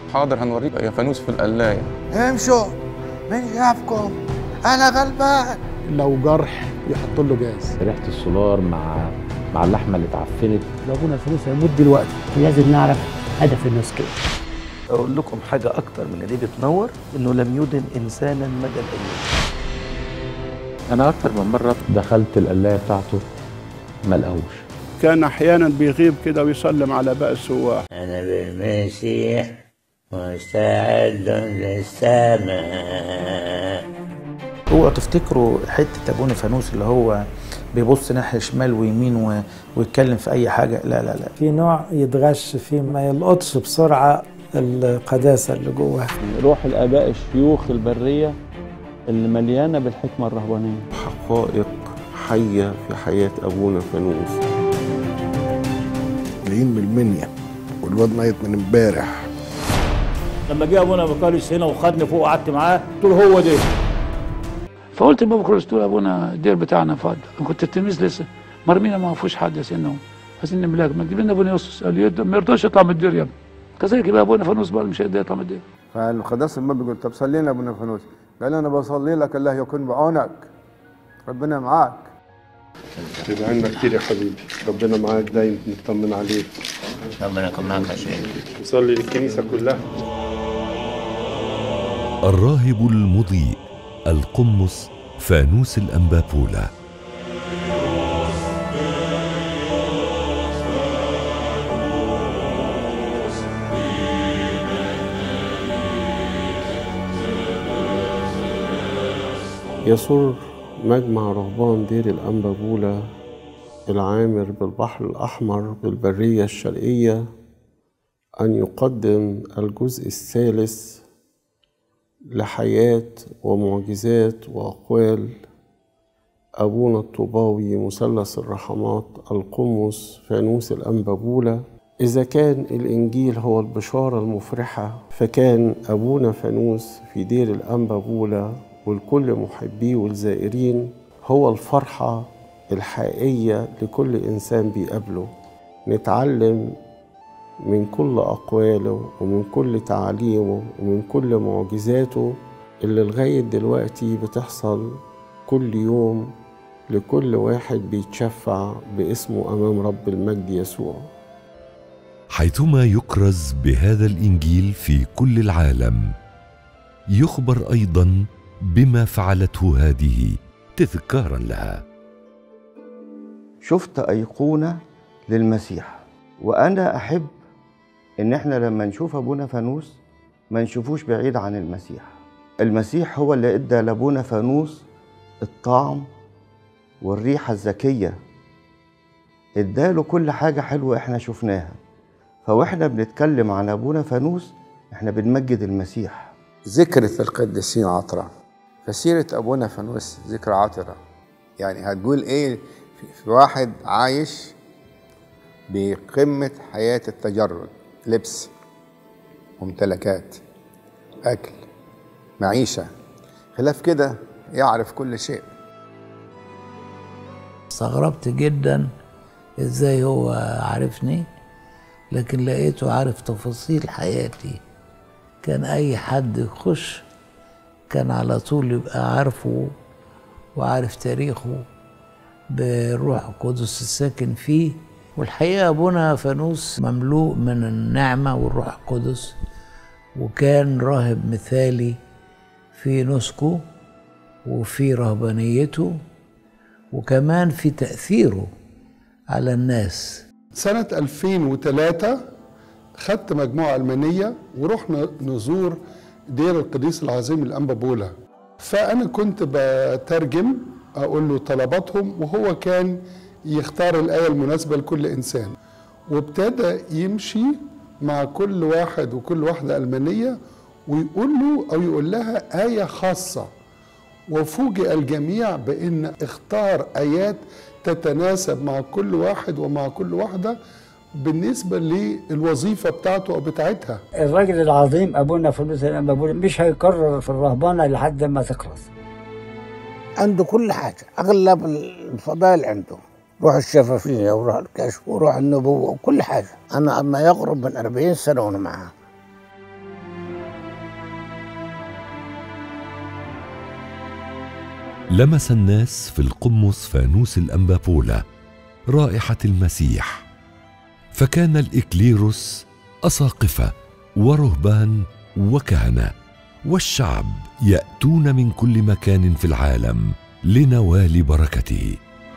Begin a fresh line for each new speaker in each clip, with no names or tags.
حاضر هنوريك يا فانوس في القلايه
امشوا من شافكم انا غلبان
لو جرح يحط له جاز
ريحه السولار مع مع اللحمه اللي اتعفنت
لو ابونا فلوس هيموت دلوقتي
لازم نعرف هدف الناس كده
اقول لكم حاجه اكتر من دي بتنور انه لم يدن انسانا مدى الايام
انا اكتر من مره دخلت القلايه بتاعته ما لقاهوش
كان احيانا بيغيب كده ويسلم على باقي السواح
انا بالمسيح مستعد للسماء
اوعوا تفتكروا حته ابونا فانوس اللي هو بيبص ناحيه شمال ويمين و... ويتكلم في اي حاجه لا لا لا
في نوع يتغش فيه ما يلقطش بسرعه القداسه اللي جواه
روح الاباء الشيوخ البريه اللي مليانه بالحكمه الرهبانيه
حقائق حيه في حياه ابونا فانوس
جايين من المنيا والواد ميت من امبارح
لما جه ابونا بكاليس هنا وخدني فوق وقعدت معاه قلت له هو ده
فقلت لبابا كرولوس قلت له ابونا الدير بتاعنا فاضي انا كنت التلميذ لسه مرمينا ما فيهوش حد يا سيدنا عايزين نملاك ما تجيب لنا ابونا يوسف قال لي ما يرضاش يطلع من الدير يا ابني كذلك يبقى ابونا فانوس بقى مش هيقدر يطلع من الدير
فالقداس الماء بيقول طب صلي لنا ابونا فانوس قال انا بصلي لك الله يكون بعونك ربنا معاك
تبقى عنا كتير يا حبيبي ربنا معاك دايما نطمن عليك
ربنا يكون معاك يا شيخ
نصلي للكنيسه كلها
الراهب المضيء القمص فانوس الأنبابولا
يسر مجمع رهبان دير الأنبابولا العامر بالبحر الأحمر بالبرية الشرقية أن يقدم الجزء الثالث لحياة ومعجزات وأقوال أبونا الطوباوي مثلث الرحمات القمص فانوس الأنبابولة إذا كان الإنجيل هو البشارة المفرحة فكان أبونا فانوس في دير الأنبابولة والكل محبيه والزائرين هو الفرحة الحقيقية لكل إنسان بيقابله نتعلم من كل أقواله ومن كل تعاليمه ومن كل معجزاته اللي لغاية دلوقتي بتحصل كل يوم لكل واحد بيتشفع باسمه أمام رب المجد يسوع
حيثما يكرز بهذا الإنجيل في كل العالم يخبر أيضا بما فعلته هذه تذكارا لها
شفت أيقونة للمسيح وأنا أحب إن إحنا لما نشوف أبونا فانوس ما نشوفوش بعيد عن المسيح المسيح هو اللي إدى لأبونا فانوس الطعم والريحة الذكية إداله كل حاجة حلوة إحنا شفناها فوإحنا بنتكلم عن أبونا فانوس إحنا بنمجد المسيح
ذكرت القديسين عطرة فسيرة أبونا فانوس ذكرى عطرة يعني هتقول إيه في واحد عايش بقمة حياة التجرد لبس ممتلكات أكل معيشة خلاف كده يعرف كل شيء
استغربت جدا ازاي هو عارفني لكن لقيته عارف تفاصيل حياتي كان اي حد يخش كان على طول يبقى عارفه وعارف تاريخه بالروح القدس الساكن فيه والحقيقة أبونا فانوس مملوء من النعمة والروح القدس وكان راهب مثالي في نسكه وفي رهبانيته وكمان في تأثيره على الناس
سنة 2003 خدت مجموعة ألمانية ورحنا نزور دير القديس العظيم الأنبا بولا فأنا كنت بترجم أقول له طلباتهم وهو كان يختار الآية المناسبة لكل إنسان وابتدى يمشي مع كل واحد وكل واحدة ألمانية ويقول له أو يقول لها آية خاصة وفوجئ الجميع بأن اختار آيات تتناسب مع كل واحد ومع كل واحدة بالنسبة للوظيفة بتاعته أو بتاعتها
الراجل العظيم أبونا فلوس الأنبابولي مش هيكرر في الرهبانة لحد ما تخلص
عنده كل حاجة أغلب الفضائل عنده روح الشفافية وروح الكشف وروح النبوة وكل حاجة أنا أما يقرب من 40 سنة وأنا معاه
لمس الناس في القمص فانوس الأنبابولا رائحة المسيح فكان الإكليروس أساقفة ورهبان وكهنة والشعب يأتون من كل مكان في العالم لنوال بركته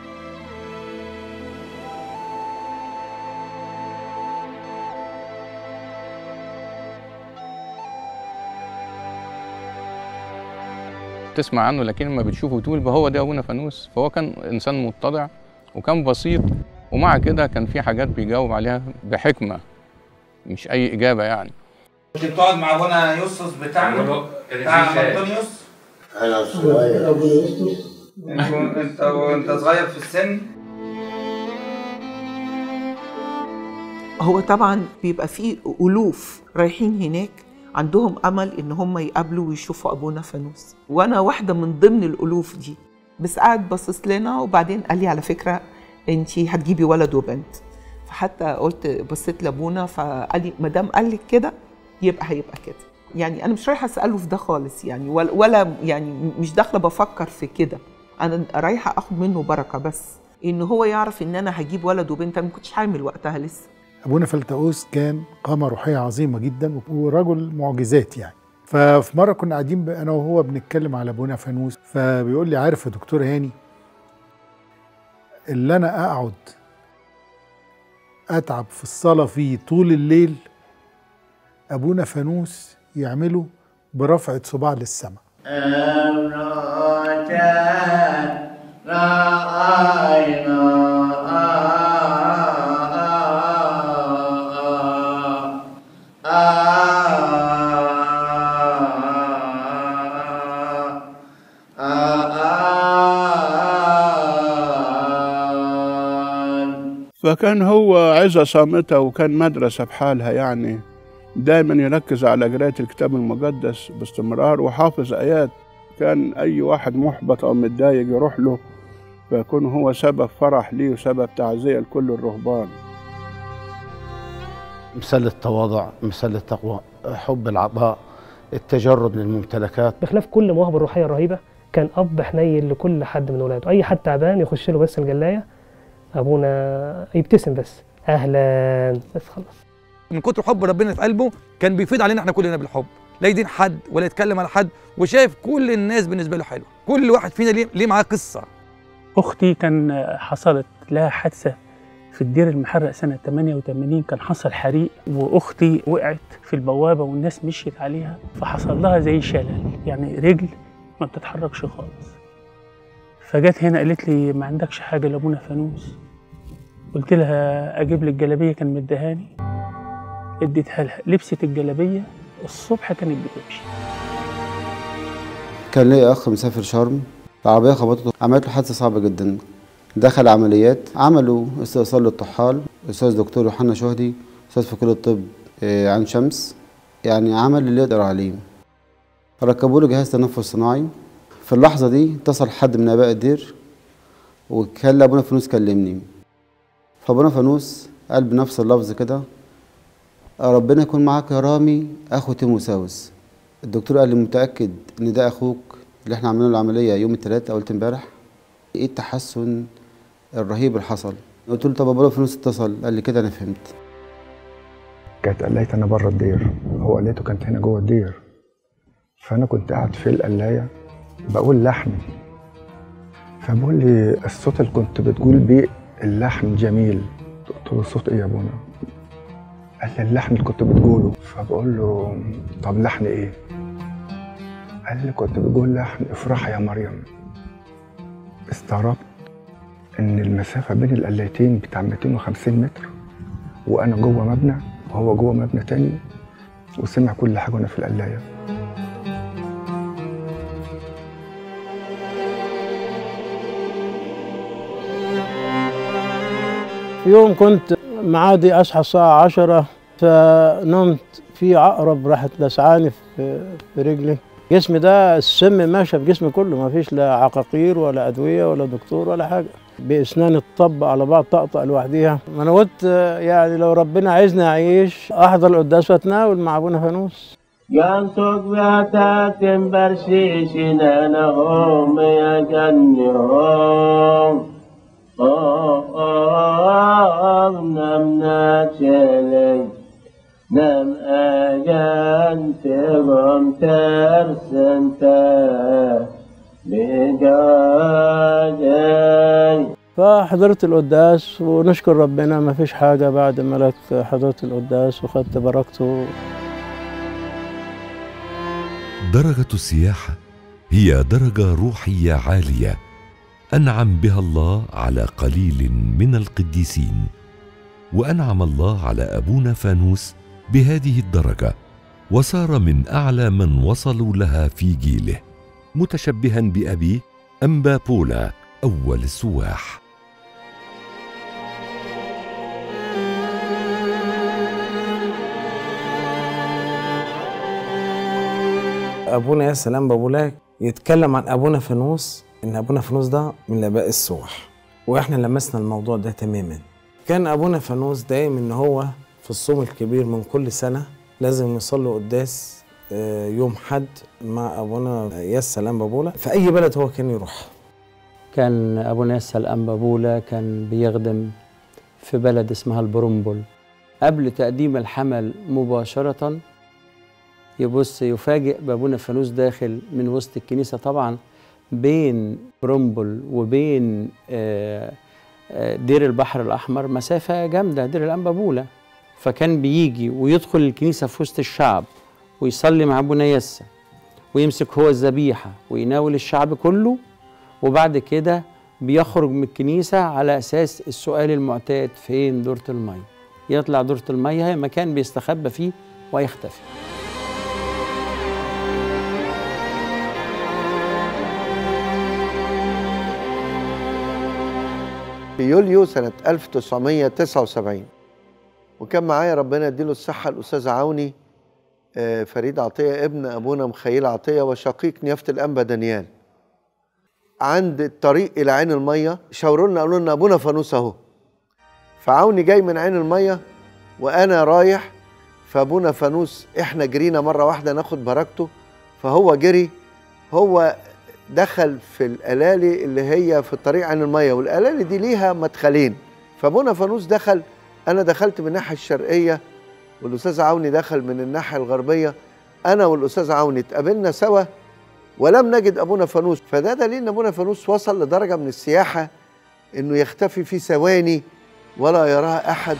تسمع عنه لكن لما بتشوفه تقول بقى هو ده ابونا فانوس فهو كان انسان متضع وكان بسيط ومع كده كان في حاجات بيجاوب عليها بحكمه مش اي اجابه يعني
كنت بتقعد مع ابونا يوسف بتاعنا بتاع انطونيوس
انا صغير
ابو يوسف انت وانت صغير في السن
هو طبعا بيبقى فيه ألوف رايحين هناك عندهم أمل إن هم يقابلوا ويشوفوا أبونا فانوس وأنا واحدة من ضمن الألوف دي بس قعد باصص لنا وبعدين قال لي على فكرة أنت هتجيبي ولد وبنت فحتى قلت بصيت لأبونا فقال لي ما دام قال لك كده يبقى هيبقى كده يعني أنا مش رايحة أسأله في ده خالص يعني ولا, ولا يعني مش داخلة بفكر في كده أنا رايحة أخد منه بركة بس إن هو يعرف إن أنا هجيب ولد وبنت أنا ما كنتش حامل وقتها لسه
ابونا فلتؤوس كان قامه روحيه عظيمه جدا ورجل معجزات يعني ففي مره كنا قاعدين ب- انا وهو بنتكلم على ابونا فانوس فبيقول لي عارف يا دكتور هاني اللي انا اقعد اتعب في الصلاه فيه طول الليل ابونا فانوس يعمله برفعه صباع للسماء
فكان هو عزة صامتة وكان مدرسة بحالها يعني دايما يركز على قراية الكتاب المقدس باستمرار وحافظ آيات كان أي واحد محبط أو متضايق يروح له فيكون هو سبب فرح ليه وسبب تعزية لكل الرهبان
مثال التواضع مثال التقوى حب العطاء التجرد من الممتلكات
بخلاف كل مواهبه الروحيه الرهيبه كان اب حنين لكل حد من ولاده اي حد تعبان يخش له بس الجلايه ابونا يبتسم بس اهلا بس خلاص
من كتر حب ربنا في قلبه كان بيفيض علينا احنا كلنا بالحب لا يدين حد ولا يتكلم على حد وشايف كل الناس بالنسبه له حلوه كل واحد فينا ليه, ليه معاه قصه
أختي كان حصلت لها حادثة في الدير المحرق سنة 88 كان حصل حريق وأختي وقعت في البوابة والناس مشيت عليها فحصل لها زي شلل يعني رجل ما بتتحركش خالص فجت هنا قالت لي ما عندكش حاجة لأبونا فانوس قلت لها أجيب لك جلابية كان مدهاني اديتها لها لبست الجلابية الصبح كانت بتمشي
كان لي اخ مسافر شرم العربيه خبطته عملت له حادثه صعبه جدا دخل عمليات عملوا استئصال للطحال استاذ دكتور يوحنا شهدي استاذ في كليه الطب آه، عين شمس يعني عمل اللي يقدر عليه ركبوا له جهاز تنفس صناعي في اللحظه دي اتصل حد من اباء الدير وكان ابونا فانوس كلمني فابونا فانوس قال بنفس اللفظ كده ربنا يكون معاك يا رامي اخو تيموساوس الدكتور قال لي متاكد ان ده اخوك اللي احنا عملنا له العمليه يوم الثلاثاء قلت امبارح ايه التحسن الرهيب اللي حصل قلت له طب ابونا فلوس اتصل قال لي كده انا فهمت
كانت قلاية أنا بره الدير هو قلايته كانت هنا جوه الدير فأنا كنت قاعد في القلاية بقول لحن فبقول لي الصوت اللي كنت بتقول بيه اللحن جميل قلت له الصوت إيه يا أبونا؟ قال لي اللحن اللي كنت بتقوله فبقول له طب لحن إيه؟ قال لي كنت بقول لحن افرحي يا مريم استغربت إن المسافة بين القلايتين بتاع 250 متر وأنا جوه مبنى وهو جوه مبنى تاني وسمع كل حاجة وأنا في القلاية
في يوم كنت معادي أصحى الساعة عشرة فنمت في عقرب راحت لسعاني في في رجلي جسمي ده السم ماشي في جسمي كله ما فيش لا عقاقير ولا أدوية ولا دكتور ولا حاجة بأسناني تطبق على بعض طقطق لوحديها ما أنا قلت يعني لو ربنا عايزني أعيش أحضر القداس وأتناول مع أبونا فانوس
ينسك بيتاتم برشيشنا نهم يجنهم نم ناتشلي نم أجن تغم ترسنتا بجاجي
فحضرت القداس ونشكر ربنا ما فيش حاجة بعد ما لك حضرت القداس وخدت بركته
درجة السياحة هي درجة روحية عالية أنعم بها الله على قليل من القديسين وأنعم الله على أبونا فانوس بهذه الدرجة وصار من أعلى من وصلوا لها في جيله متشبها بأبيه أنبا بولا أول السواح
ابونا يا سلام بابولاك يتكلم عن ابونا فانوس ان ابونا فانوس ده من الاباء السواح واحنا لمسنا الموضوع ده تماما كان ابونا فانوس دايم ان هو في الصوم الكبير من كل سنه لازم يصلي قداس آه، يوم حد مع ابونا يا سلام بابولا في اي بلد هو كان يروح
كان أبونا يسأل أنبابولا كان بيخدم في بلد اسمها البرمبل قبل تقديم الحمل مباشرة يبص يفاجئ بابونا فانوس داخل من وسط الكنيسة طبعا بين برمبل وبين آه، آه، دير البحر الأحمر مسافة جامدة دير الأنبابولة فكان بيجي ويدخل الكنيسة في وسط الشعب ويصلي مع أبونا يسا ويمسك هو الذبيحة ويناول الشعب كله وبعد كده بيخرج من الكنيسة على أساس السؤال المعتاد فين دورة المية يطلع دورة المية هي مكان بيستخبى فيه ويختفي
في يوليو سنة 1979 وكان معايا ربنا يديله الصحة الأستاذ عوني آه، فريد عطية ابن أبونا مخيل عطية وشقيق نيافة الأنبا دانيال عند الطريق إلى عين المية شاوروا لنا قالوا لنا أبونا فانوس أهو فعوني جاي من عين المية وأنا رايح فأبونا فانوس إحنا جرينا مرة واحدة ناخد بركته فهو جري هو دخل في الألالي اللي هي في الطريق عن المية والألالي دي ليها مدخلين فابونا فانوس دخل أنا دخلت من الناحية الشرقية والأستاذ عوني دخل من الناحية الغربية أنا والأستاذ عوني اتقابلنا سوا ولم نجد أبونا فانوس فده دليل إن أبونا فانوس وصل لدرجة من السياحة إنه يختفي في ثواني ولا يراه أحد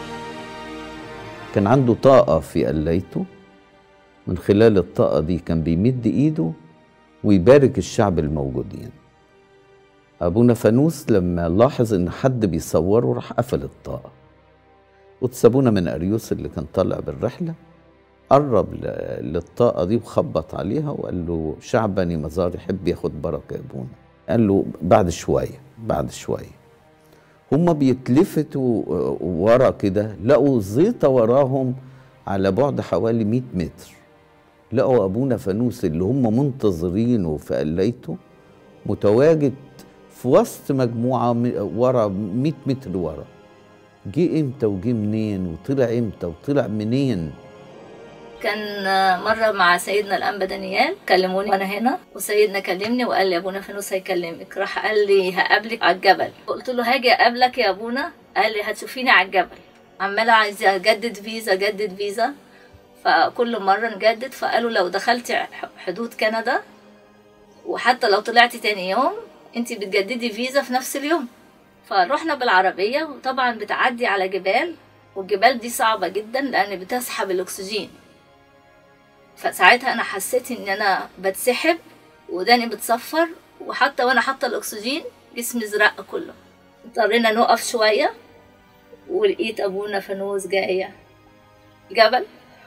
كان عنده طاقة في قليته من خلال الطاقة دي كان بيمد إيده ويبارك الشعب الموجودين أبونا فانوس لما لاحظ إن حد بيصوره راح قفل الطاقة وتسابونا من أريوس اللي كان طالع بالرحلة قرب ل- للطاقة دي وخبط عليها وقال له شعب بني مزار يحب ياخد بركة يا أبونا قال له بعد شوية بعد شوية هما بيتلفتوا آه، ورا كده لقوا زيطة وراهم على بعد حوالي 100 متر لقوا ابونا فانوس اللي هم منتظرينه في قليته متواجد في وسط مجموعه م- ورا 100 متر ورا جه امتى وجه منين وطلع امتى وطلع منين
كان مرة مع سيدنا الأنبا دانيال كلموني وأنا هنا وسيدنا كلمني وقال لي أبونا فانوس هيكلمك راح قال لي هقابلك على الجبل قلت له هاجي أقابلك يا أبونا قال لي هتشوفيني على الجبل عمالة عايزة أجدد فيزا أجدد فيزا فكل مرة نجدد فقالوا لو دخلتي ح- حدود كندا وحتى لو طلعتي تاني يوم انتي بتجددي فيزا في نفس اليوم فروحنا بالعربية وطبعا بتعدي على جبال والجبال دي صعبة جدا لأن بتسحب الأكسجين فساعتها أنا حسيت إن أنا بتسحب وداني بتصفر وحتى وأنا حاطة الأكسجين جسمي زرق كله اضطرينا نقف شوية ولقيت أبونا فانوس جاية جبل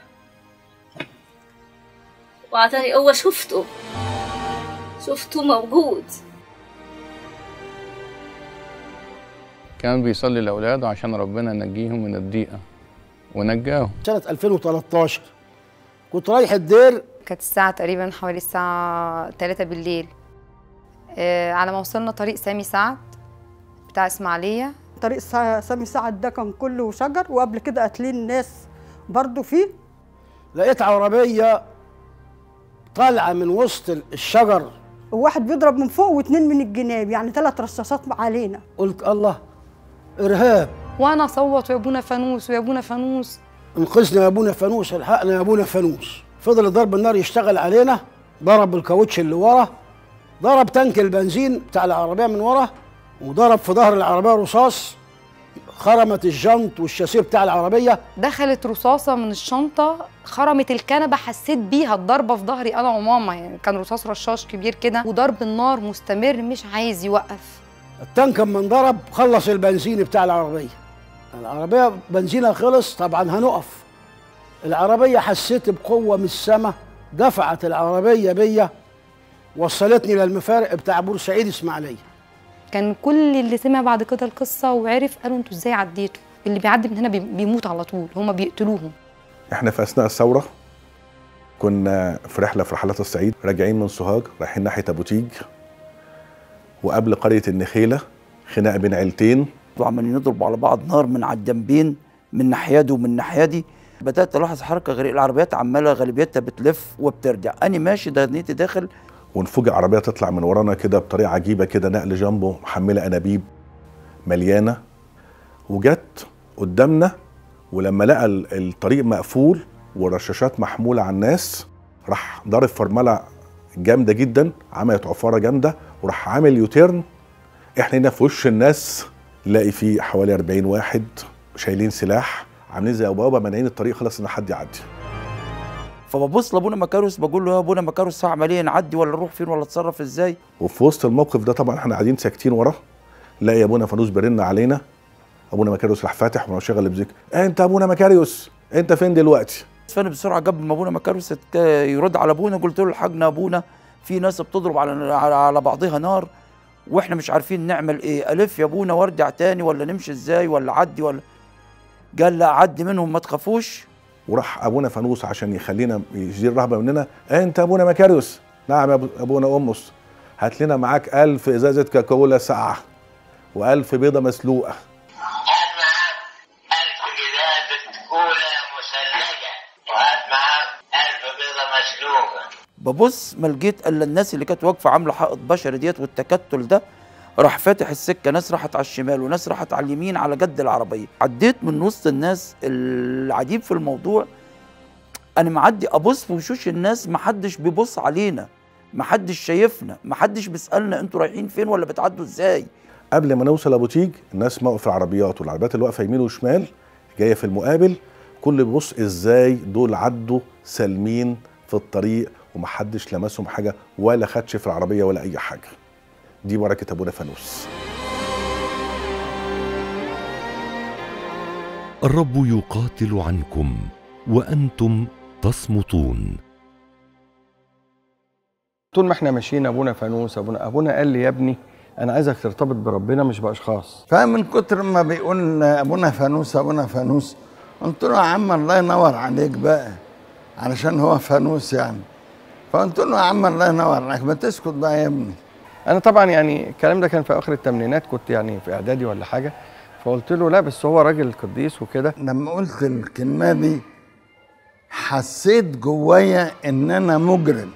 وعطاني قوة شفته شفته موجود
كان بيصلي لأولاده عشان ربنا ينجيهم من الضيقة ونجاهم
سنة 2013 كنت رايح الدير
كانت الساعة تقريبا حوالي الساعة 3 بالليل آه على ما وصلنا طريق سامي سعد بتاع إسماعيلية
طريق سا- سامي سعد ده كان كله شجر وقبل كده قاتلين ناس برضو فيه
لقيت عربيه طالعه من وسط الشجر
وواحد بيضرب من فوق واتنين من الجناب يعني ثلاث رصاصات علينا
قلت الله ارهاب
وانا اصوت يا ابونا فانوس ويا ابونا فانوس
انقذنا يا ابونا فانوس الحقنا يا ابونا فانوس فضل ضرب النار يشتغل علينا ضرب الكاوتش اللي ورا ضرب تانك البنزين بتاع العربيه من ورا وضرب في ظهر العربيه رصاص خرمت الجنط والشاسيه بتاع العربيه
دخلت رصاصه من الشنطه خرمت الكنبه حسيت بيها الضربه في ظهري انا وماما يعني كان رصاص رشاش كبير كده وضرب النار مستمر مش عايز يوقف
التانك اما انضرب خلص البنزين بتاع العربيه العربيه بنزينها خلص طبعا هنقف العربيه حسيت بقوه من السما دفعت العربيه بيا وصلتني للمفارق بتاع بورسعيد اسماعيليه
كان كل اللي سمع بعد كده القصه وعرف قالوا انتوا ازاي عديتوا اللي بيعدي من هنا بي- بيموت على طول هما بيقتلوهم
احنا في اثناء الثوره كنا في رحله في رحلات الصعيد راجعين من سوهاج رايحين ناحيه ابو تيج وقبل قريه النخيله خناقه بين عيلتين
وعمالين يضربوا على بعض نار من على الجنبين من ناحيه دي ومن ناحيه دي بدات الاحظ حركه غريبه العربيات عماله غالبيتها بتلف وبترجع انا ماشي ده نيتي داخل
ونفوجئ عربيه تطلع من ورانا كده بطريقه عجيبه كده نقل جنبه محمله انابيب مليانه وجت قدامنا ولما لقى ال- الطريق مقفول والرشاشات محموله على الناس راح ضارب فرمله جامده جدا عملت عفاره جامده وراح عامل يوتيرن احنا هنا في وش الناس نلاقي فيه حوالي 40 واحد شايلين سلاح عاملين زي بوابه مانعين الطريق خلاص ان حد يعدي
فببص لابونا مكاروس بقول له يا ابونا مكاروس هعمل ايه نعدي ولا نروح فين ولا اتصرف ازاي
وفي وسط الموقف ده طبعا احنا قاعدين ساكتين وراه لاقي ابونا فانوس بيرن علينا ابونا مكاريوس راح فاتح وشغل المزيكا انت ابونا مكاريوس انت فين دلوقتي
فانا بسرعه قبل ما ابونا مكاروس يتك- يرد على ابونا قلت له الحقنا يا ابونا في ناس بتضرب على على, على بعضها نار واحنا مش عارفين نعمل ايه الف يا ابونا وارجع تاني ولا نمشي ازاي ولا عدي ولا قال لا عدي منهم ما تخافوش
وراح ابونا فانوس عشان يخلينا يزيل رهبه مننا انت ابونا مكاريوس نعم يا أبو- ابونا امس هات لنا معاك ألف ازازه كاكولا ساقعه وألف بيضه مسلوقه
كولا مثلجة وهات معاك ألف بيضة مسلوقة
ببص ما لقيت الا الناس اللي كانت واقفه عامله حائط بشري ديت والتكتل ده راح فاتح السكه ناس راحت على الشمال وناس راحت على اليمين على جد العربيه عديت من وسط الناس العجيب في الموضوع انا معدي ابص في وشوش الناس محدش بيبص علينا محدش شايفنا محدش بيسالنا انتوا رايحين فين ولا بتعدوا ازاي
قبل ما نوصل ابو تيج الناس موقف العربيات والعربيات اللي واقفه يمين وشمال جايه في المقابل كل بيبص ازاي دول عدوا سالمين في الطريق ومحدش لمسهم حاجه ولا خدش في العربيه ولا اي حاجه دي بركه ابونا فانوس
الرب يقاتل عنكم وانتم تصمتون
طول ما احنا ماشيين ابونا فانوس ابونا ابونا قال لي يا ابني انا عايزك ترتبط بربنا مش باشخاص
فمن كتر ما بيقول ابونا فانوس ابونا فانوس قلت له يا عم الله ينور عليك بقى علشان هو فانوس يعني فقلت له يا عم الله ينور عليك ما تسكت بقى يا ابني
انا طبعا يعني الكلام ده كان في اخر الثمانينات كنت يعني في اعدادي ولا حاجه فقلت له لا بس هو راجل قديس وكده
لما قلت الكلمه دي حسيت جوايا ان انا مجرم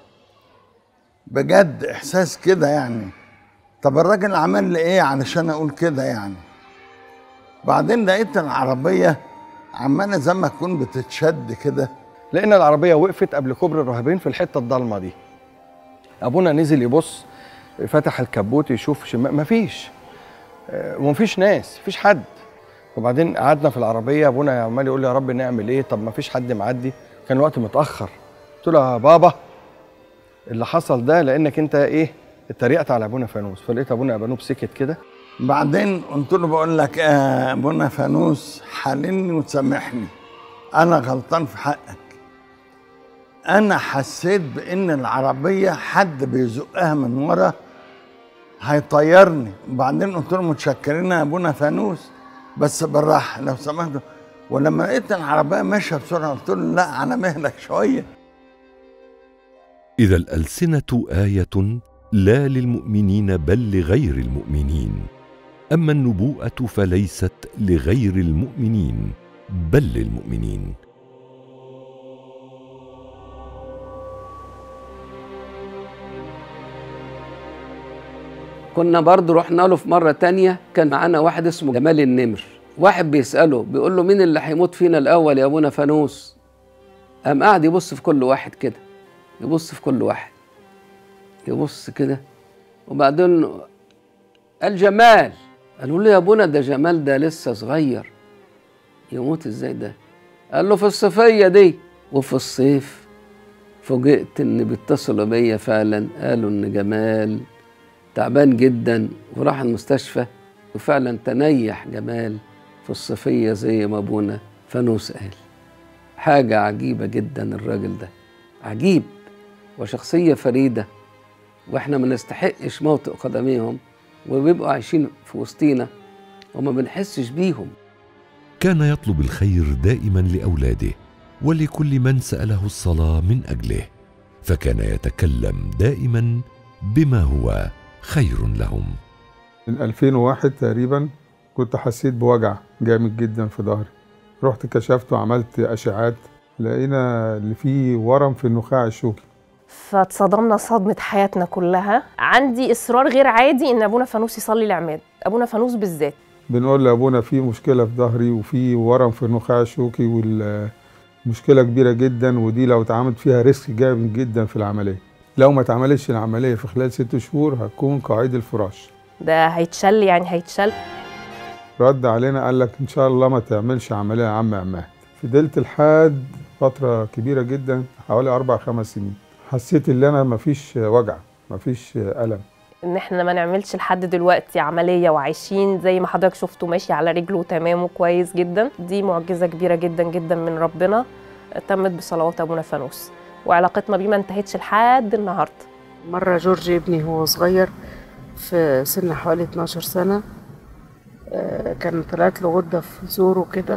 بجد احساس كده يعني طب الراجل عمل لي ايه علشان اقول كده يعني بعدين لقيت العربيه عماله زي ما تكون بتتشد كده
لان العربيه وقفت قبل كوبري الراهبين في الحته الضلمه دي ابونا نزل يبص فتح الكبوت يشوف شمال مفيش آه، ومفيش ناس مفيش حد وبعدين قعدنا في العربيه ابونا عمال يقول لي يا رب نعمل ايه طب مفيش حد معدي كان الوقت متاخر قلت له يا بابا اللي حصل ده لانك انت ايه اتريقت على ابونا فانوس فلقيت ابونا ابانوب سكت كده
بعدين قلت له بقول لك آه ابونا فانوس حللني وسامحني انا غلطان في حقك انا حسيت بان العربيه حد بيزقها من ورا هيطيرني وبعدين قلت له متشكرين يا ابونا فانوس بس بالراحه لو سمحت ولما لقيت العربيه ماشيه بسرعه قلت له لا على مهلك شويه
اذا الالسنه ايه لا للمؤمنين بل لغير المؤمنين اما النبوءه فليست لغير المؤمنين بل للمؤمنين
كنا برضو رحنا له في مرة تانية كان معانا واحد اسمه جمال النمر واحد بيسأله بيقول له مين اللي هيموت فينا الأول يا أبونا فانوس قام قاعد يبص في كل واحد كده يبص في كل واحد يبص كده وبعدين قال جمال قالوا له يا ابونا ده جمال ده لسه صغير يموت ازاي ده قال له في الصيفية دي وفي الصيف فوجئت ان بيتصلوا بيا فعلا قالوا ان جمال تعبان جدا وراح المستشفى وفعلا تنيح جمال في الصيفية زي ما ابونا فانوس قال حاجة عجيبة جدا الراجل ده عجيب وشخصية فريدة واحنا ما نستحقش موطئ قدميهم وبيبقوا عايشين في وسطينا وما بنحسش بيهم
كان يطلب الخير دائما لاولاده ولكل من ساله الصلاه من اجله فكان يتكلم دائما بما هو خير لهم
من 2001 تقريبا كنت حسيت بوجع جامد جدا في ظهري رحت كشفت وعملت اشعات لقينا اللي فيه ورم في النخاع الشوكي
فاتصدمنا صدمة حياتنا كلها عندي إصرار غير عادي إن أبونا فانوس يصلي العماد أبونا فانوس بالذات
بنقول لابونا في مشكله في ظهري وفي ورم في النخاع الشوكي والمشكله كبيره جدا ودي لو اتعملت فيها ريسك جامد جدا في العمليه لو ما اتعملتش العمليه في خلال ست شهور هتكون قاعد الفراش
ده هيتشل يعني هيتشل
رد علينا قال لك ان شاء الله ما تعملش عمليه يا عم عماد فضلت لحد فتره كبيره جدا حوالي اربع خمس سنين حسيت ان انا مفيش وجع مفيش الم
ان احنا ما نعملش لحد دلوقتي عمليه وعايشين زي ما حضرتك شفتوا ماشي على رجله تمام وكويس جدا دي معجزه كبيره جدا جدا من ربنا تمت بصلوات ابونا فانوس وعلاقتنا بيه ما انتهتش لحد النهارده
مرة جورج ابني وهو صغير في سن حوالي 12 سنة آه، كان طلعت له غدة في زوره كده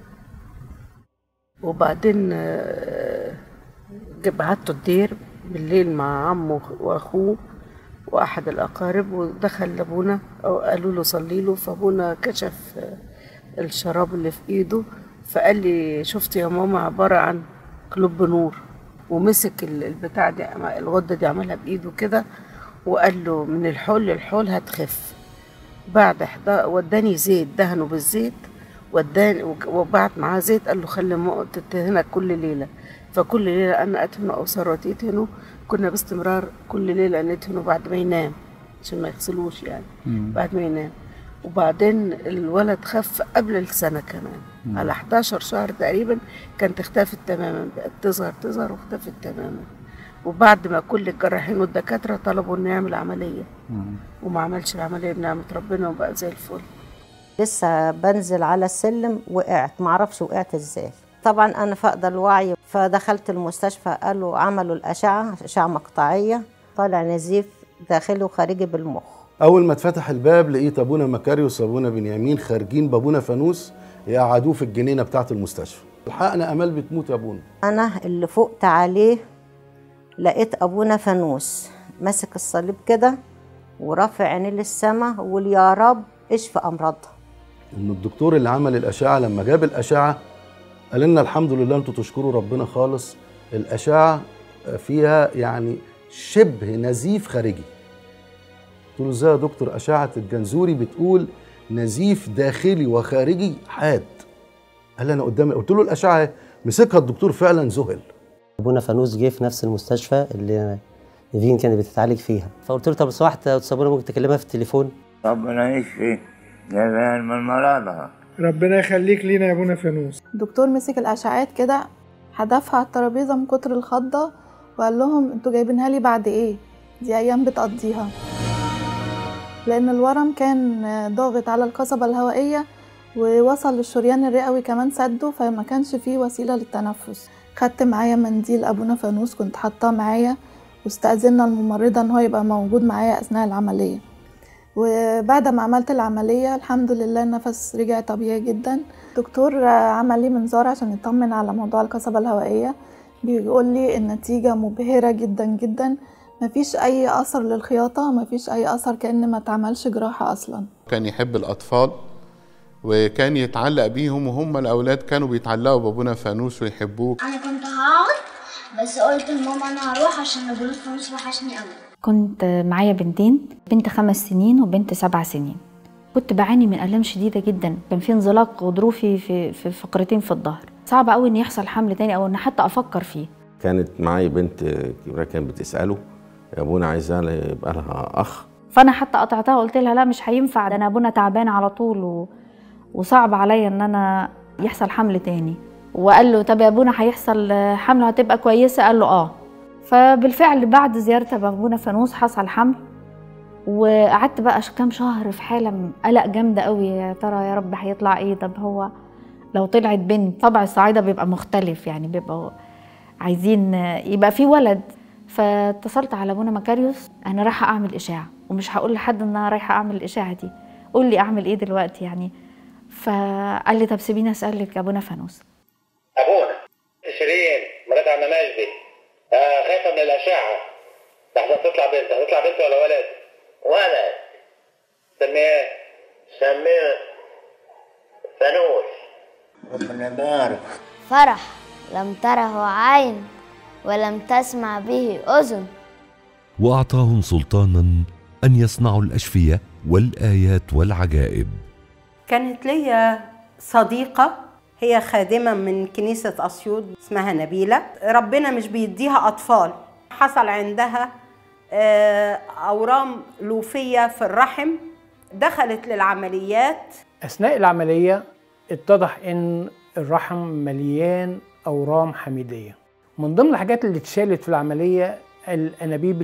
وبعدين آه، جب- بعته الدير بالليل مع عمه واخوه واحد الاقارب ودخل لابونا او قالوا له صلي له فابونا كشف آه، الشراب اللي في ايده فقال لي شفت يا ماما عباره عن كلوب نور ومسك ال- البتاع دي الغده دي عملها بايده كده وقال له من الحول للحول هتخف بعد حدا وداني زيت دهنه بالزيت وداني وبعت معاه زيت قال له خلي ماما تدهنك كل ليله فكل ليله انا ادهنه او ثروت يدهنه كنا باستمرار كل ليله ندهنه بعد ما ينام عشان ما يغسلوش يعني مم. بعد ما ينام وبعدين الولد خف قبل السنه كمان مم. على 11 شهر تقريبا كانت اختفت تماما بقت تظهر تظهر واختفت تماما وبعد ما كل الجراحين والدكاتره طلبوا انه يعمل عمليه وما عملش العمليه بنعمه ربنا وبقى زي الفل
لسه بنزل على السلم وقعت معرفش وقعت ازاي طبعا انا فاقده الوعي فدخلت المستشفى قالوا عملوا الاشعه اشعه مقطعيه طالع نزيف داخلي وخارجي بالمخ
اول ما اتفتح الباب لقيت ابونا مكاريوس وابونا بنيامين خارجين بابونا فانوس يقعدوه في الجنينه بتاعه المستشفى الحقنا امال بتموت يا ابونا
انا اللي فقت عليه لقيت ابونا فانوس ماسك الصليب كده ورافع عينيه للسما وقول يا رب اشفي امراضها
ان الدكتور اللي عمل الاشعه لما جاب الاشعه قال لنا الحمد لله انتوا تشكروا ربنا خالص الاشعه فيها يعني شبه نزيف خارجي قلت له ازاي يا دكتور اشعه الجنزوري بتقول نزيف داخلي وخارجي حاد قال لي انا قدامي قلت له الاشعه اهي. مسكها الدكتور فعلا ذهل
ابونا فانوس جه في نفس المستشفى اللي نيفين كانت بتتعالج فيها فقلت له طب سمحت يا استاذ ابونا ممكن تكلمها في التليفون
ربنا يشفي جميع من مرضها
ربنا يخليك لينا يا ابونا فانوس
الدكتور مسك الاشعاعات كده حدفها على الترابيزه من كتر الخضه وقال لهم انتوا جايبينها لي بعد ايه دي ايام بتقضيها لان الورم كان ضاغط على القصبه الهوائيه ووصل للشريان الرئوي كمان سده فما كانش فيه وسيله للتنفس خدت معايا منديل ابونا فانوس كنت حاطاه معايا واستأذنا الممرضة ان هو يبقى موجود معايا اثناء العملية وبعد ما عملت العملية الحمد لله النفس رجع طبيعي جدا دكتور عمل لي منظار عشان يطمن على موضوع القصبة الهوائية بيقول لي النتيجة مبهرة جدا جدا مفيش أي أثر للخياطة مفيش أي أثر كأن ما تعملش جراحة أصلا
كان يحب الأطفال وكان يتعلق بيهم وهم الأولاد كانوا بيتعلقوا بأبونا فانوس ويحبوه
انا كنت هقعد بس قلت لماما انا هروح عشان ابونا فانوس وحشني قوي
كنت معايا بنتين بنت خمس سنين وبنت سبع سنين كنت بعاني من آلام شديدة جدا كان في انزلاق غضروفي في في فقرتين في الظهر صعب قوي ان يحصل حمل تاني او ان حتى افكر فيه
كانت معايا بنت كبيرة كانت بتسأله يا ابونا عايزة يبقى لها أخ
فانا حتى قطعتها وقلت لها لا مش هينفع ده انا ابونا تعبان على طول و... وصعب عليا ان انا يحصل حمل تاني وقال له طب يا ابونا هيحصل حمل هتبقى كويسه قال له اه فبالفعل بعد زيارة ابونا فانوس حصل حمل وقعدت بقى كام شهر في حاله قلق جامده قوي يا ترى يا رب هيطلع ايه طب هو لو طلعت بنت طبع الصعايده بيبقى مختلف يعني بيبقى عايزين يبقى في ولد فاتصلت على ابونا مكاريوس انا رايحه اعمل اشاعه ومش هقول لحد ان انا رايحه اعمل الاشاعه دي قول لي اعمل ايه دلوقتي يعني فقال لي طب سيبيني اسالك ابونا فانوس
ابونا شيرين مرات عم مجدي آه خايفه من الاشعه لحظه تطلع بنت هتطلع بنت ولا ولد؟
ولد
سميه ايه؟
سميه فانوس ربنا يبارك
فرح لم تره عين ولم تسمع به أذن
واعطاهم سلطانا ان يصنعوا الاشفيه والايات والعجائب
كانت ليا صديقة هي خادمة من كنيسة أسيوط اسمها نبيلة ربنا مش بيديها أطفال حصل عندها آه، أورام لوفية في الرحم دخلت للعمليات
أثناء العملية اتضح إن الرحم مليان أورام حميدية من ضمن الحاجات اللي اتشالت في العملية الأنابيب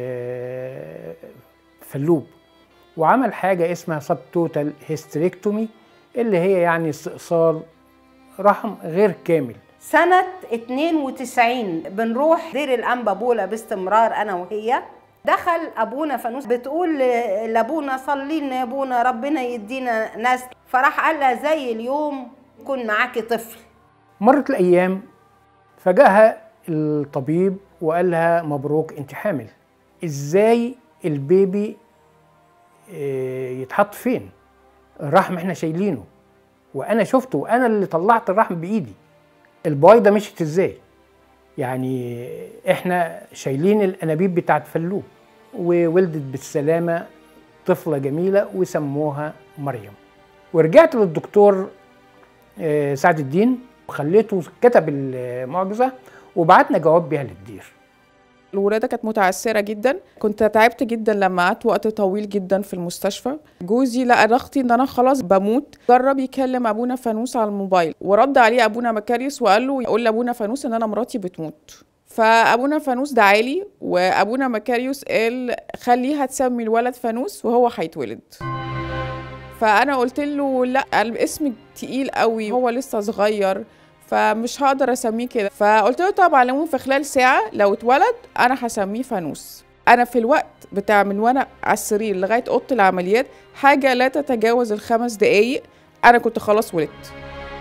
الفلوب وعمل حاجة اسمها سب توتال هيستريكتومي اللي هي يعني استئصال رحم غير كامل
سنة 92 بنروح دير الأنبا بولا باستمرار أنا وهي دخل أبونا فانوس بتقول لأبونا صلي لنا يا أبونا ربنا يدينا ناس فراح قال لها زي اليوم يكون معاكي طفل
مرت الأيام فجاءها الطبيب وقال لها مبروك انت حامل ازاي البيبي آه، يتحط فين الرحم احنا شايلينه وانا شفته وانا اللي طلعت الرحم بايدي البويضه مشيت ازاي يعني احنا شايلين الانابيب بتاعت فلوب وولدت بالسلامه طفله جميله وسموها مريم ورجعت للدكتور آه، سعد الدين وخليته كتب المعجزه وبعتنا جواب بيها للدير
الولادة كانت متعسرة جدا كنت تعبت جدا لما قعدت وقت طويل جدا في المستشفى جوزي لقى ضغطي ان انا خلاص بموت جرب يكلم ابونا فانوس على الموبايل ورد عليه ابونا مكاريوس وقال له يقول لابونا فانوس ان انا مراتي بتموت فابونا فانوس دعالي وابونا مكاريوس قال خليها تسمي الولد فانوس وهو هيتولد فانا قلت له لا الاسم تقيل قوي هو لسه صغير فمش هقدر اسميه كده فقلت له طب على العموم في خلال ساعه لو اتولد انا هسميه فانوس انا في الوقت بتاع من وانا على السرير لغايه اوضه العمليات حاجه لا تتجاوز الخمس دقايق انا كنت خلاص ولدت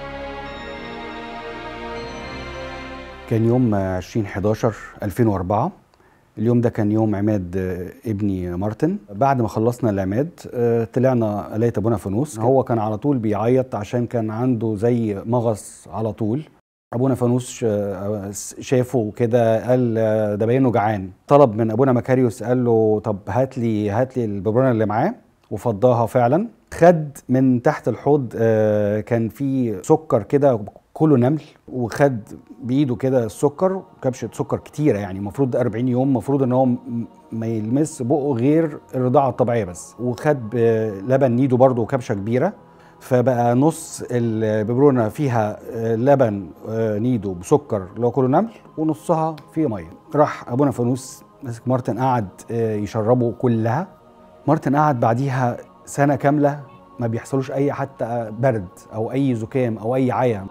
كان يوم 20 11 2004 اليوم ده كان يوم عماد آه، ابني مارتن بعد ما خلصنا العماد آه، طلعنا لقيت ابونا فانوس هو كان على طول بيعيط عشان كان عنده زي مغص على طول ابونا فانوس آه، شافه كده قال آه، ده باينه جعان طلب من ابونا مكاريوس قال له طب هات لي هات لي الببرونه اللي معاه وفضاها فعلا خد من تحت الحوض آه، كان في سكر كده كله نمل وخد بايده كده السكر كبشه سكر كتيره يعني المفروض 40 يوم المفروض ان هو م- ما يلمس بقه غير الرضاعه الطبيعيه بس وخد آه، لبن نيدو برضه كبشه كبيره فبقى نص الببرونه فيها آه، لبن آه، نيدو بسكر اللي هو كله نمل ونصها فيه ميه راح ابونا فانوس مسك مارتن قعد آه، يشربه كلها مارتن قعد بعديها سنه كامله ما بيحصلوش اي حتى برد او اي زكام او اي عيا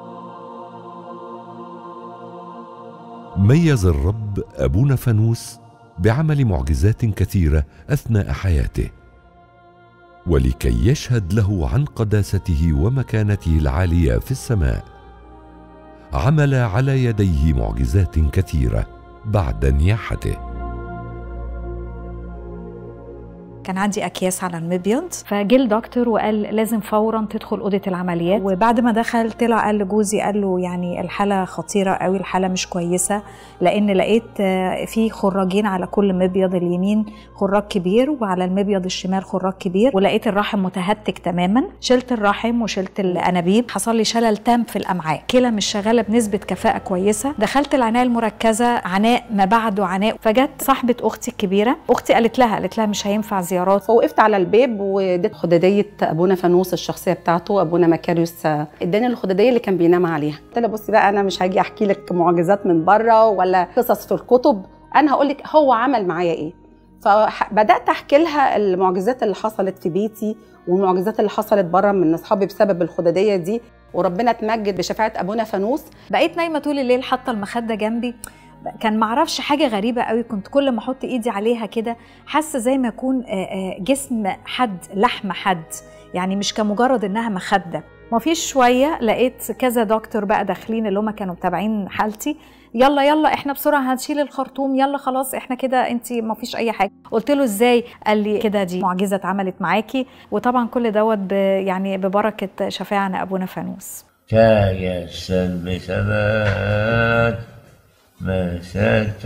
ميز الرب ابونا فانوس بعمل معجزات كثيره اثناء حياته ولكي يشهد له عن قداسته ومكانته العاليه في السماء عمل على يديه معجزات كثيره بعد نياحته
كان عندي اكياس على المبيض
فجه الدكتور وقال لازم فورا تدخل اوضه العمليات
وبعد ما دخل طلع قال لجوزي قال له يعني الحاله خطيره قوي الحاله مش كويسه لان لقيت آه، في خراجين على كل مبيض اليمين خراج كبير وعلى المبيض الشمال خراج كبير ولقيت الرحم متهتك تماما شلت الرحم وشلت الانابيب حصل لي شلل تام في الامعاء كلى مش شغاله بنسبه كفاءه كويسه دخلت العنايه المركزه عناء ما بعده عناء فجت صاحبه اختي الكبيره اختي قالت لها قالت لها مش هينفع زيارات
فوقفت على الباب واديت خداديه ابونا فانوس الشخصيه بتاعته ابونا مكاريوس آه، اداني الخداديه اللي كان بينام عليها قلت لها بصي بقى انا مش هاجي احكي لك معجزات من بره ولا قصص في الكتب انا هقول لك هو عمل معايا ايه فبدات احكي لها المعجزات اللي حصلت في بيتي والمعجزات اللي حصلت بره من اصحابي بسبب الخداديه دي وربنا اتمجد بشفاعه ابونا فانوس
بقيت نايمه طول الليل حاطه المخده جنبي كان معرفش حاجه غريبه قوي كنت كل ما احط ايدي عليها كده حاسه زي ما يكون آه، آه، جسم حد لحم حد يعني مش كمجرد انها مخده ما فيش شويه لقيت كذا دكتور بقى داخلين اللي هم كانوا متابعين حالتي يلا يلا احنا بسرعه هنشيل الخرطوم يلا خلاص احنا كده انت ما فيش اي حاجه قلت له ازاي قال لي كده دي معجزه اتعملت معاكي وطبعا كل دوت ب- يعني ببركه شفاعنا ابونا فانوس
تيسر بثبات مسات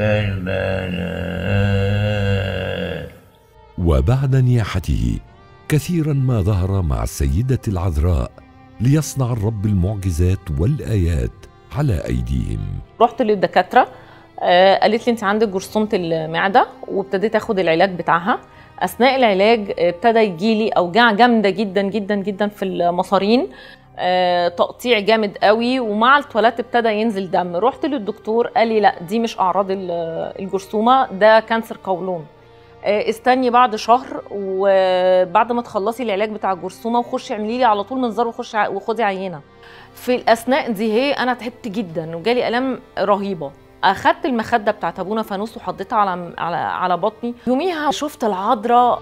البنات
وبعد نياحته كثيرا ما ظهر مع السيدة العذراء ليصنع الرب المعجزات والآيات على أيديهم
رحت للدكاتره آه، قالت لي انت عندك جرثومه المعده وابتديت اخد العلاج بتاعها اثناء العلاج ابتدى يجيلي اوجاع جامده جدا جدا جدا في المصارين آه، تقطيع جامد قوي ومع التواليت ابتدى ينزل دم رحت للدكتور قال لي لا دي مش اعراض ال- الجرثومه ده كانسر قولون آه، استني بعد شهر وبعد ما تخلصي العلاج بتاع الجرثومه وخشي اعملي لي على طول منظار وخشي ع- وخدي عينه في الاثناء دي هي انا تعبت جدا وجالي الام رهيبه اخدت المخده بتاعت ابونا فانوس وحطيتها على على على بطني يوميها شفت العذراء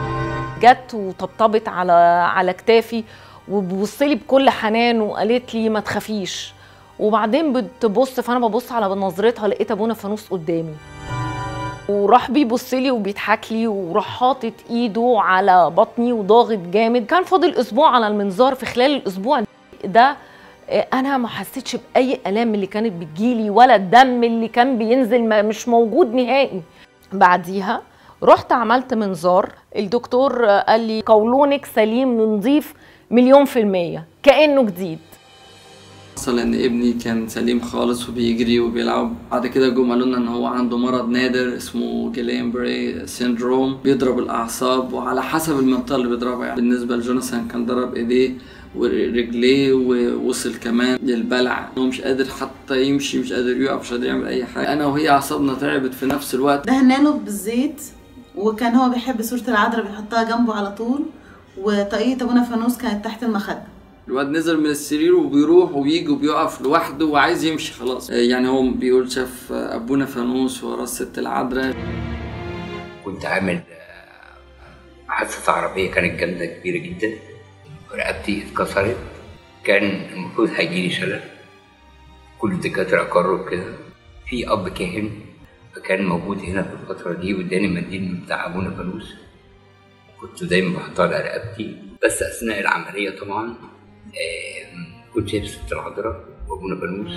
جت وطبطبت على على كتافي وبصلي بكل حنان وقالت لي ما تخافيش وبعدين بتبص فانا ببص على نظرتها لقيت ابونا فانوس قدامي وراح بيبص لي وبيضحك لي وراح حاطط ايده على بطني وضاغط جامد كان فاضل اسبوع على المنظار في خلال الاسبوع ده آه، انا ما حسيتش باي الام اللي كانت بتجيلي ولا الدم اللي كان بينزل ما مش موجود نهائي بعديها رحت عملت منظار الدكتور آه، قال لي قولونك سليم نظيف مليون في المية كأنه جديد
حصل ان ابني كان سليم خالص وبيجري وبيلعب بعد كده جم قالوا لنا ان هو عنده مرض نادر اسمه جيليمبري سيندروم بيضرب الاعصاب وعلى حسب المنطقه اللي بيضربها يعني بالنسبه لجوناثان كان ضرب ايديه ورجليه ووصل كمان للبلع هو مش قادر حتى يمشي مش قادر يقف مش قادر يعمل اي حاجه انا وهي اعصابنا تعبت في نفس الوقت
دهنا له بالزيت وكان هو بيحب صورة العذراء بيحطها جنبه على طول وطاقية ابونا فانوس كانت تحت المخدة
الواد نزل من السرير وبيروح وبيجي وبيقف لوحده وعايز يمشي خلاص يعني هو بيقول شاف ابونا فانوس ورا الست العذراء
كنت عامل آه، حادثة عربية كانت جامدة كبيرة جدا رقبتي اتكسرت كان المفروض هيجيلي شلل كل الدكاترة أقروا كده في أب كاهن فكان موجود هنا في الفترة دي واداني منديل بتاع أبونا فانوس كنت دايما بحطها على رقبتي بس أثناء العملية طبعا آم، كنت شايف ست العذراء وأبونا فانوس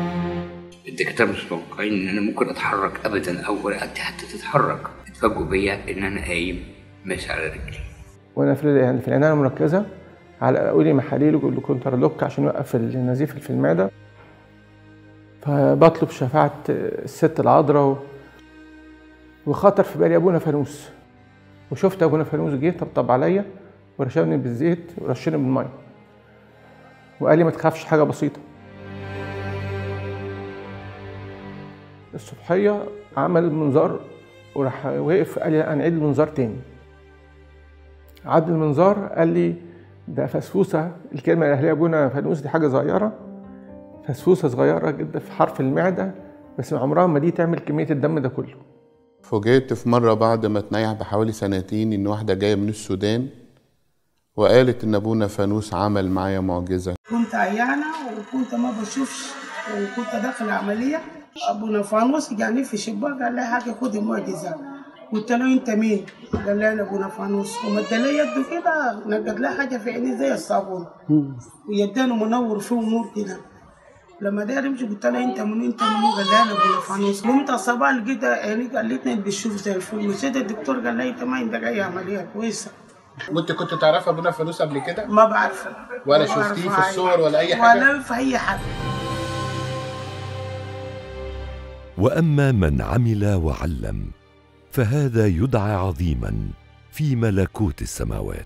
الدكاترة مش متوقعين إن أنا ممكن أتحرك أبدا أو رقبتي حتى تتحرك اتفاجئوا بيا إن أنا قايم ماشي على رجلي
وانا في يعني في العنايه المركزه على اولي محاليل والكونترلوك عشان يوقف النزيف في المعده فبطلب شفاعة الست العذراء و- وخطر في بالي أبونا فانوس وشفت أبونا فانوس جه طبطب عليا ورشمني بالزيت ورشني بالمية وقال لي ما تخافش حاجة بسيطة الصبحية عمل المنظار وراح وقف قال لي لا هنعيد المنظار تاني عاد المنظار قال لي ده فسفوسة الكلمة اللي قالها أبونا فانوس دي حاجة صغيرة فسفوسة صغيرة جدا في حرف المعدة بس عمرها ما دي تعمل كمية الدم ده كله
فوجئت في مرة بعد ما اتنيح بحوالي سنتين إن واحدة جاية من السودان وقالت إن أبونا فانوس عمل معايا معجزة
كنت عيانة وكنت ما بشوفش وكنت داخل عملية أبونا فانوس جاني في شباك قال لي حاجة خدي معجزة قلت له انت مين؟ قال لي انا ابونا فانوس ومد لي يده كده نقد لها حاجه في عيني زي الصابون ويدانه منور فيه نور كده لما داير يمشي قلت له انت من انت من قال لي انا ابونا فانوس قمت الصباح لقيت عيني قالتني بتشوف زي الفل مشيت الدكتور قال لي انت ما عندك اي عمليه كويسه
وانت كنت تعرف ابونا فانوس قبل كده
ما بعرفه
ولا
ما بعرف
شفتيه في
حاجة.
الصور ولا اي حاجه
ولا في اي حاجه
واما من عمل وعلم فهذا يدعى عظيما في ملكوت السماوات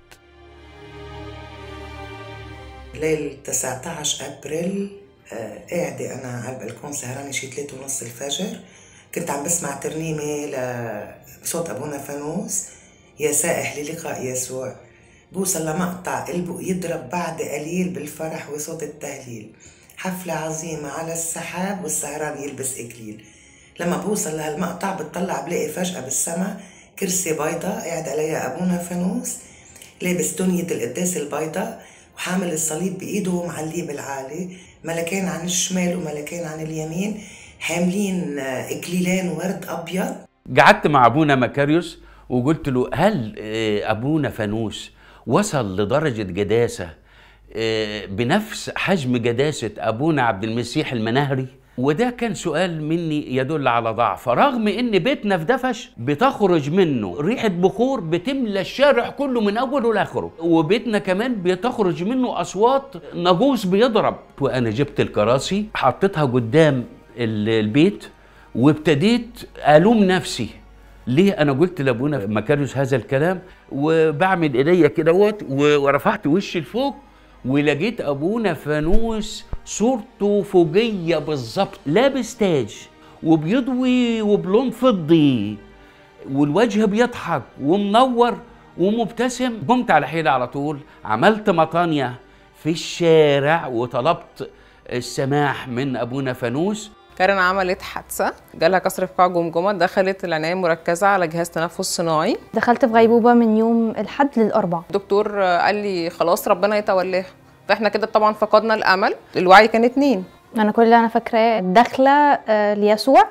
ليلة 19 ابريل آه، قاعدة أنا على البلكون سهرانة شي تلاتة ونص الفجر كنت عم بسمع ترنيمة لصوت أبونا فانوس يا سائح للقاء يسوع بوصل لمقطع قلبه يضرب بعد قليل بالفرح وصوت التهليل حفلة عظيمة على السحاب والسهران يلبس إكليل لما بوصل لهالمقطع بتطلع بلاقي فجأة بالسما كرسي بيضة قاعد عليها أبونا فانوس لابس دنية القداس البيضة وحامل الصليب بإيده ومعليه بالعالي ملكين عن الشمال وملكين عن اليمين حاملين آه، إكليلين ورد أبيض
قعدت مع ابونا مكاريوس وقلت له هل آه، ابونا فانوس وصل لدرجه قداسه آه، بنفس حجم قداسه ابونا عبد المسيح المناهري وده كان سؤال مني يدل على ضعف رغم ان بيتنا في دفش بتخرج منه ريحه بخور بتملى الشارع كله من اوله لاخره وبيتنا كمان بتخرج منه اصوات ناقوس بيضرب وانا جبت الكراسي حطيتها قدام ال- البيت وابتديت الوم نفسي ليه انا قلت لابونا مكاريوس هذا الكلام وبعمل ايديا كده ورفعت وشي لفوق ولقيت ابونا فانوس صورته فوقيه بالظبط لابس تاج وبيضوي وبلون فضي والوجه بيضحك ومنور ومبتسم قمت على حيلي على طول عملت مطانية في الشارع وطلبت السماح من ابونا فانوس
كارين عملت حادثة جالها كسر في قاع جمجمة دخلت العناية المركزة على جهاز تنفس صناعي
دخلت في غيبوبة من يوم الحد للأربع
الدكتور قال لي خلاص ربنا يتولاها فاحنا كده طبعا فقدنا الأمل الوعي كان اتنين
أنا كل اللي أنا فاكراه داخلة آه، ليسوع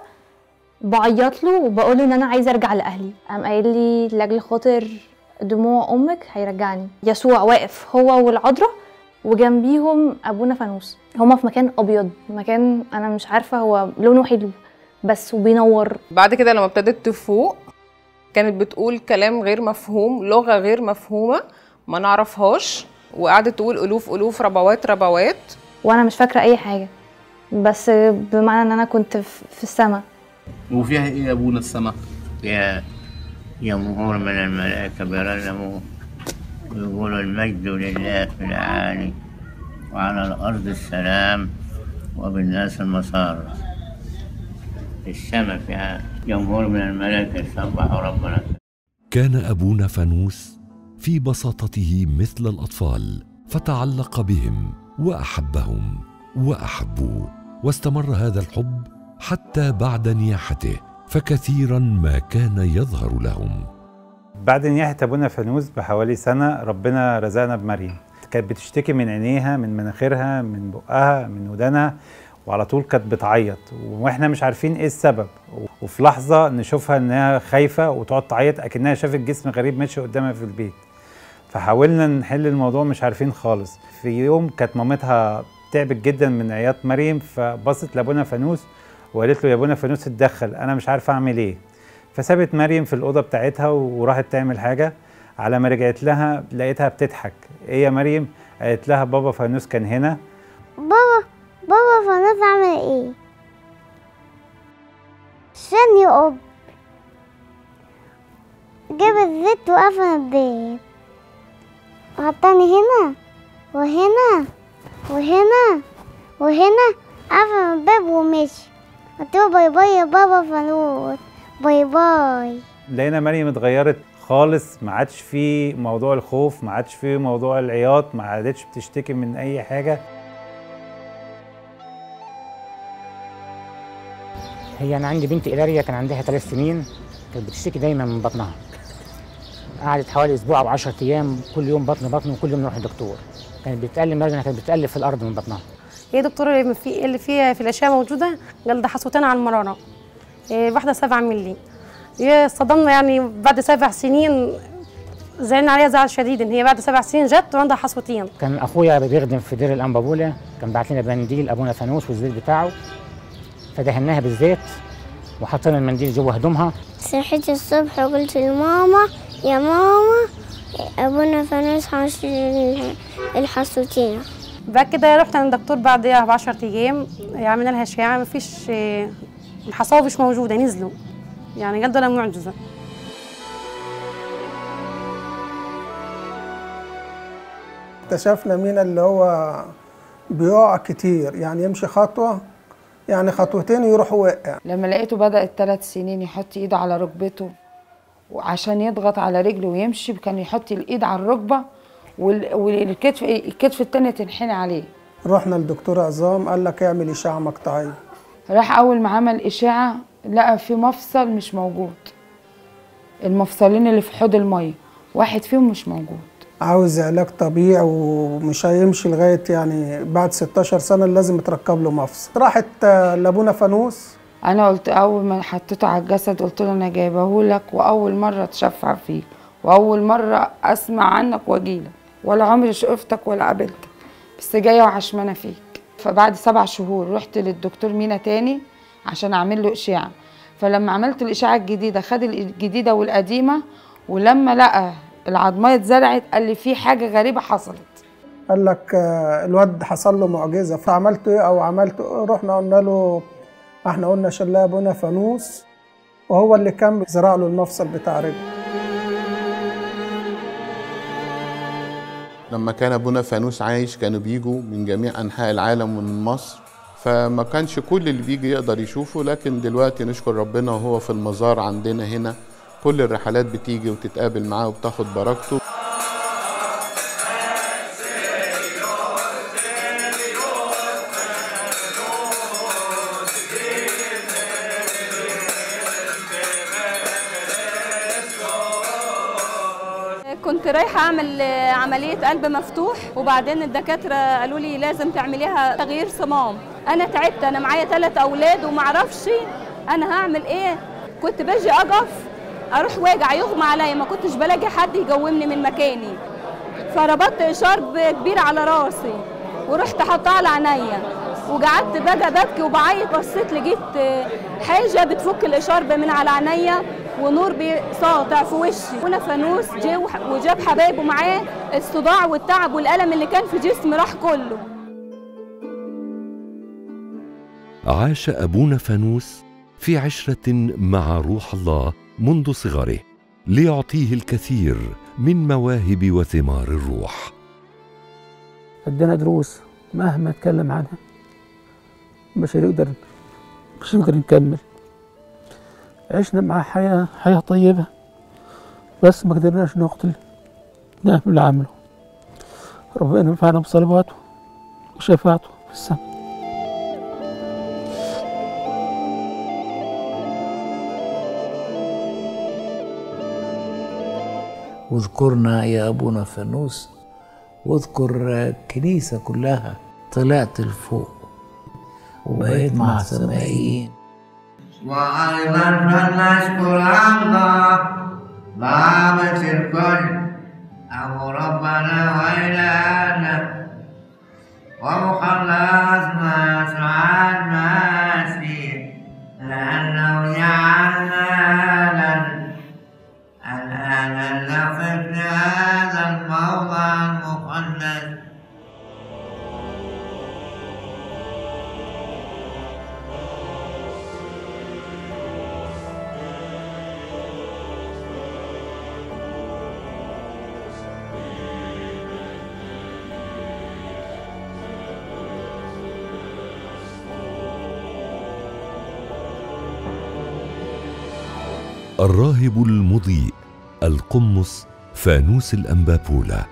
بعيط له وبقول له إن أنا عايزة أرجع لأهلي قام قايل لي لأجل خاطر دموع أمك هيرجعني يسوع واقف هو والعذراء وجنبيهم أبونا فانوس هما في مكان أبيض مكان أنا مش عارفة هو لونه حلو بس وبينور
بعد كده لما ابتدت تفوق كانت بتقول كلام غير مفهوم لغة غير مفهومة ما نعرفهاش وقعدت تقول ألوف ألوف ربوات ربوات
وأنا مش فاكرة أي حاجة بس بمعنى إن أنا كنت في في السماء
وفيها ايه يا ابونا السماء؟ يا جمهور من الملائكة بيرنموا ويقولوا المجد لله في العالي وعلى الأرض السلام وبالناس المسار في السماء فيها جمهور من الملائكة يسبحوا ربنا
كان ابونا فانوس في بساطته مثل الاطفال فتعلق بهم واحبهم واحبوه واستمر هذا الحب حتى بعد نياحته فكثيرا ما كان يظهر لهم
بعد نياحة أبونا فانوس بحوالي سنة ربنا رزقنا بمريم كانت بتشتكي من عينيها من مناخيرها من بقها من ودانها وعلى طول كانت بتعيط واحنا مش عارفين ايه السبب وفي لحظة نشوفها انها خايفة وتقعد تعيط اكنها شافت جسم غريب ماشي قدامها في البيت فحاولنا نحل الموضوع مش عارفين خالص في يوم كانت مامتها تعبت جدا من عياط مريم فبصت لابونا فانوس وقالت له يا ابونا فانوس اتدخل انا مش عارفه اعمل ايه فسابت مريم في الاوضه بتاعتها وراحت تعمل حاجه على ما رجعت لها لقيتها بتضحك ايه يا مريم قالت لها بابا فانوس كان هنا
بابا بابا فانوس عمل ايه عشان يقب جاب الزيت وقفل الباب وحطاني هنا وهنا وهنا وهنا قفل الباب ومشي قلت له باي باي يا بابا فانوس باي باي
لقينا مريم اتغيرت خالص ما عادش في موضوع الخوف ما عادش في موضوع العياط ما عادتش بتشتكي من اي حاجه
هي انا عندي بنت إيلاريا كان عندها ثلاث سنين كانت بتشتكي دايما من بطنها قعدت حوالي اسبوع او 10 ايام كل يوم بطن بطن وكل يوم نروح للدكتور كانت بتتألم لدرجه انها كانت بتتألم في الارض من بطنها
يا دكتور اللي في اللي فيها في الاشعه موجوده قال ده حصوتين على المراره إيه، واحده 7 مللي
هي صدمنا يعني بعد سبع سنين زعلنا عليها زعل شديد ان هي بعد سبع سنين جت وعندها حصوتين
كان اخويا بيخدم في دير الانبابوله كان بعت لنا بنديل ابونا فانوس والزيت بتاعه فدهناها بالزيت وحطينا المنديل جوه هدومها
صحيت الصبح وقلت لماما يا ماما أبونا فانوس حاش الحصوتين
بعد كده رحت عند الدكتور بعدها ب 10 ايام عملنا لها اشعه مفيش الحصاوي مش موجوده نزلوا يعني قد ولا معجزه
اكتشفنا مين اللي هو بيقع كتير يعني يمشي خطوة يعني خطوتين يروح واقع
لما لقيته بدأ الثلاث سنين يحط ايده على ركبته وعشان يضغط على رجله ويمشي كان يحط الايد على الركبه وال- والكتف الكتف التاني تنحني عليه
رحنا لدكتور عظام قال لك اعمل إشاعة مقطعية
راح اول ما عمل اشاعه لقى في مفصل مش موجود المفصلين اللي في حوض الميه واحد فيهم مش موجود
عاوز علاج طبيعي ومش هيمشي لغاية يعني بعد 16 سنة لازم يتركب له مفصل راحت آه، لابونا فانوس
انا قلت اول ما حطيته على الجسد قلت له انا جايبه لك واول مره اتشفع فيك واول مره اسمع عنك واجيلك ولا عمري شفتك ولا قابلتك بس جايه وعشمانه فيك فبعد سبع شهور رحت للدكتور مينا تاني عشان اعمل له اشاعه فلما عملت الاشاعه الجديده خد الجديده والقديمه ولما لقى العظميه اتزرعت قال لي في حاجه غريبه حصلت
قال لك آه، الواد حصل له معجزة فعملت ايه او عملت إيه؟ رحنا قلنا له احنا قلنا شلاه ابونا فانوس وهو اللي كان زرع له المفصل بتاع رجله
لما كان ابونا فانوس عايش كانوا بيجوا من جميع انحاء العالم ومن مصر فما كانش كل اللي بيجي يقدر يشوفه لكن دلوقتي نشكر ربنا وهو في المزار عندنا هنا كل الرحلات بتيجي وتتقابل معاه وبتاخد بركته
كنت رايحة أعمل آه، عملية قلب مفتوح وبعدين الدكاترة قالوا لي لازم تعمليها تغيير صمام أنا تعبت أنا معايا ثلاث أولاد ومعرفش أنا هعمل إيه كنت باجي أقف أروح واجع يغمى عليا ما كنتش بلاقي حد يقومني من مكاني فربطت شرب كبير على راسي ورحت حطاه على عينيا وقعدت بقى ببكي وبعيط بصيت لقيت آه، حاجه بتفك الاشارب من على عينيا ونور ساطع في وشي وانا فانوس جه وح- وجاب حبايبه معاه الصداع والتعب والالم اللي كان في جسمي راح كله
عاش أبونا فانوس في عشرة مع روح الله منذ صغره ليعطيه الكثير من مواهب وثمار الروح
ادانا دروس مهما اتكلم عنها مش هنقدر مش هنقدر نكمل عشنا معاه حياة حياة طيبة بس ما قدرناش نقتل نعمل اللي عمله ربنا ينفعنا بصلواته وشفاعته في السماء
واذكرنا يا أبونا فانوس واذكر الكنيسة كلها طلعت لفوق وبقيت مع السمائيين
وأيضا فلنشكر الله ضابط الكل أبو ربنا وإلهنا ومخلصنا سعاد المسيح لأنه جعلنا لنا الآن نقف هذا الموضع المقدس
الراهب المضيء القمص فانوس الأنبابولة